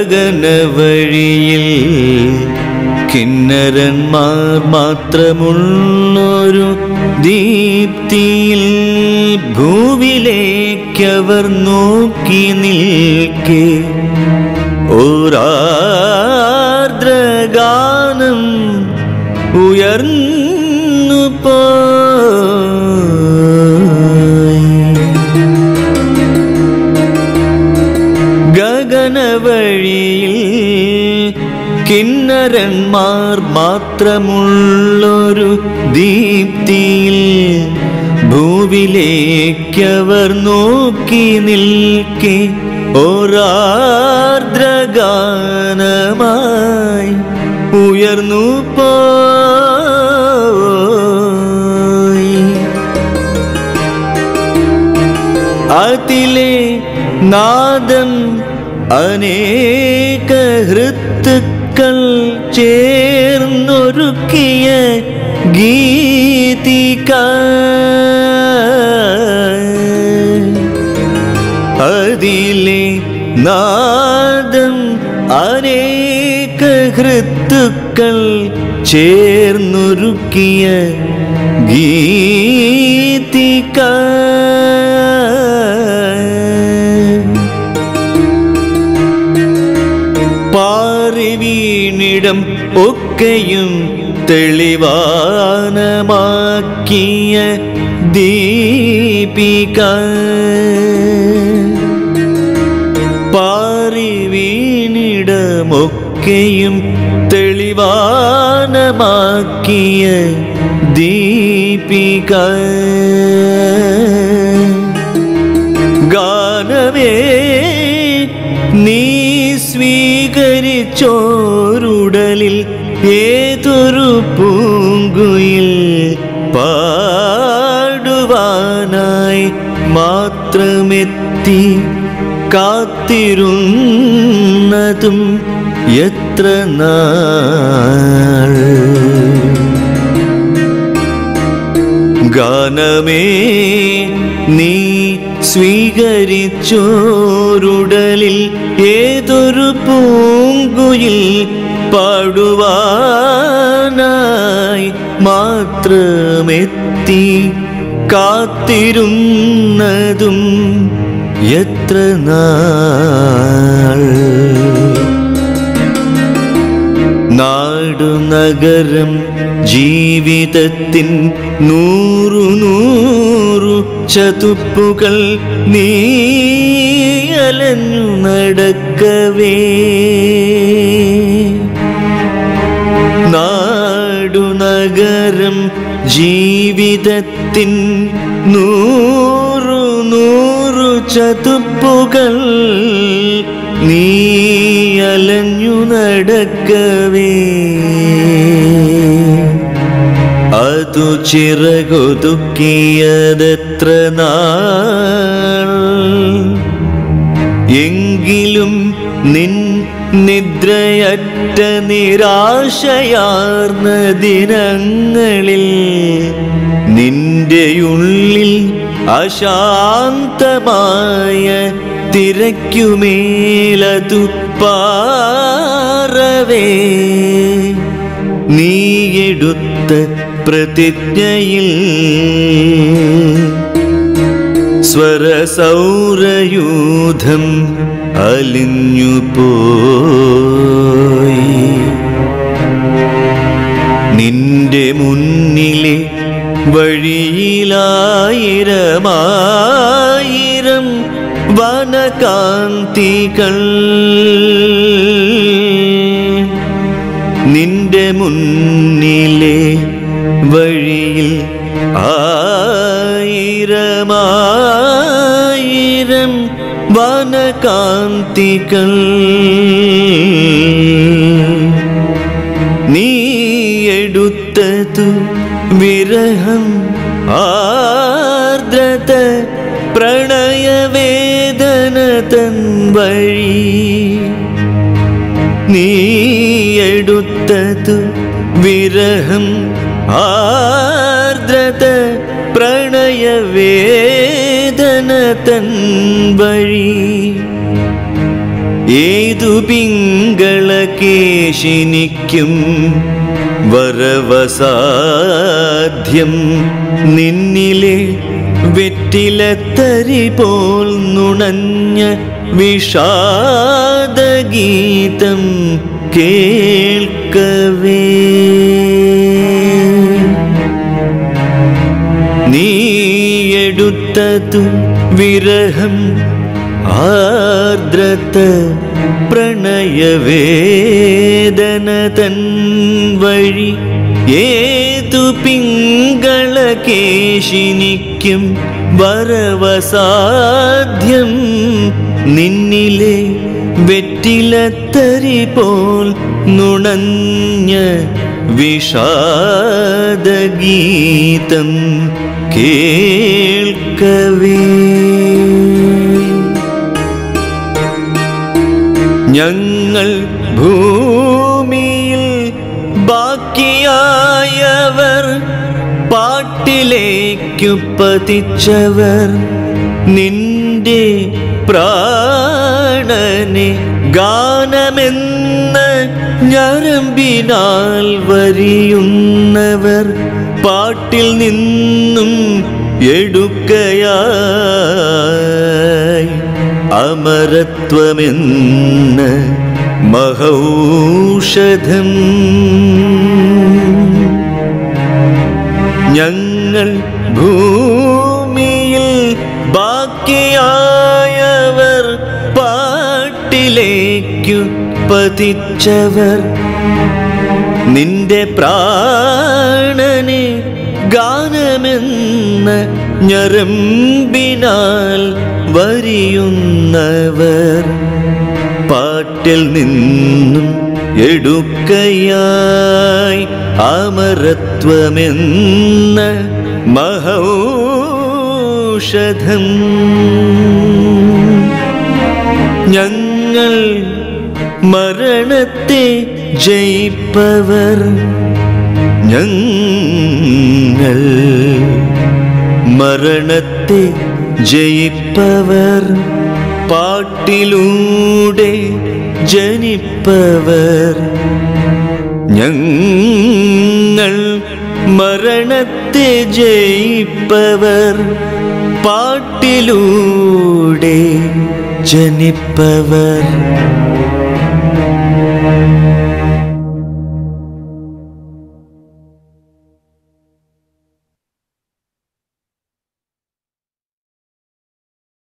ഗഗനവഴിയിൽ കിന്നരന്മാർ മാത്രമുള്ളൊരു ദീപ്തിയിൽ ഭൂവിലേക്കവർ നോക്കി നിൽക്കെ ഒരാർദ്രഗാനം ഉയർന്നു പോയി ഗഗനവഴിയിൽ കിന്നരന്മാർ മാത്രമുള്ളൊരു ദീപ്തിയിൽ ഭൂവിലേക്കവർ നോക്കി നിൽക്കെ ഒരാർദ്രഗാനമായി ഉയർന്നു പോയി അതിലെ നാദം അനേക ഹൃത്തുക്കൾ ചേർന്നൊരുക്കിയ ഗീതിക അതിലെ നാദം അനേക ഹൃത്തുക്കൾ ചേർന്നൊരുക്കിയ ഗീതിക പാറി വീണിടം ഒക്കെയും തെളിവാനമാക്കിയ ദീപിക പാറി വീണിടമൊക്കെയും തെളിവാനമാക്കിയ ദീപിക ഗാനമേ നീ സ്വീകരിച്ചോരുടലിൽ ഏതൊരു പൂങ്കുയിൽ പാടുവാനായി മാത്രമെത്തി കാത്തിരുന്നതും എത്ര നാൾ ഗാനമേ നീ സ്വീകരിച്ചോരുടലിൽ ഏതൊരു പൂങ്കുയിൽ പാടുവാനായി മാത്രമെത്തി കാത്തിരുന്നതും എത്ര നാൾ നാടുനഗരം ജീവിതത്തിൻ നൂറു നൂറു ചതുപ്പുകൾ നീ അലഞ്ഞു നടക്കവേ നാടുനഗരം ജീവിതത്തിൻ നൂറു നൂറു ചതുപ്പുകൾ നീ അലഞ്ഞു നടക്കവേ അതു ചിറകൊതുക്കിയതെത്ര നാൾ എങ്കിലും നിൻ നിദ്രയറ്റ നിരാശയാർന്ന ദിനങ്ങളിൽ നിന്റെയുള്ളിൽ അശാന്തമായ തിരക്കുമേലതു പാറവേ നീ എടുത്ത പ്രതിജ്ഞയിൽ സ്വരസൗരയൂഥം അലിഞ്ഞു പോയി നിന്റെ മുന്നിലെ വഴിയിലായിരമായിരം വനകാന്തികൾ നിന്റെ മുന്നിലെ വഴിയിൽ ആയിരമായിരം വനകാന്തികൾ നീ എടുത്തതു വിരഹം ആർദ്രത പ്രണയവേദന തൻ വഴി നീ എടുത്തതു വിരഹം ആർദ്രത പ്രണയവേദന തൻ വഴി ഏതു പിങ്കളകേശിനിക്കും വരവസാധ്യം നിന്നിലെ വെറ്റിലത്തരി പോൽ നുണഞ്ഞ വിഷാദഗീതം കേൾക്കവേ നീയെടുത്തതു വിരഹം ആർദ്രത പ്രണയവേദന തൻ വഴി ഏതു പിങ്കളകേശിനിക്കും വരവസാധ്യം നിന്നിലെ വെറ്റിലത്തരി പോൽ നുണഞ്ഞ വിഷാദഗീതം കേൾക്കവേ ഞങ്ങൾ ഭൂമിയിൽ ബാക്കിയായവർ പാട്ടിലേക്കു പതിച്ചവർ നിന്റെ പ്രാണനെ ഗാനമെന്ന് ഞരമ്പിനാൽ വരിയുന്നവർ പാട്ടിൽ നിന്നും എടുക്കയായി അമരത്വമെന്ന മഹൗഷധം ഞങ്ങൾ ഭൂമിയിൽ ബാക്കിയായവർ പാട്ടിലേക്കു പതിച്ചവർ നിന്റെ പ്രാണനെ ഗാനമെന്ന ഞരമ്പിനാൽ വരിയുന്നവർ പാട്ടിൽ നിന്നും എടുക്കയായി അമരത്വമെന്ന മഹൗഷധം ഞങ്ങൾ മരണത്തെ ജയിപ്പവർ ഞങ്ങൾ മരണത്തെ ജയിപ്പവർ പാട്ടിലൂടെ ജനിപ്പവർ ഞങ്ങൾ മരണത്തെ ജയിപ്പവർ പാട്ടിലൂടെ ജനിപ്പവർ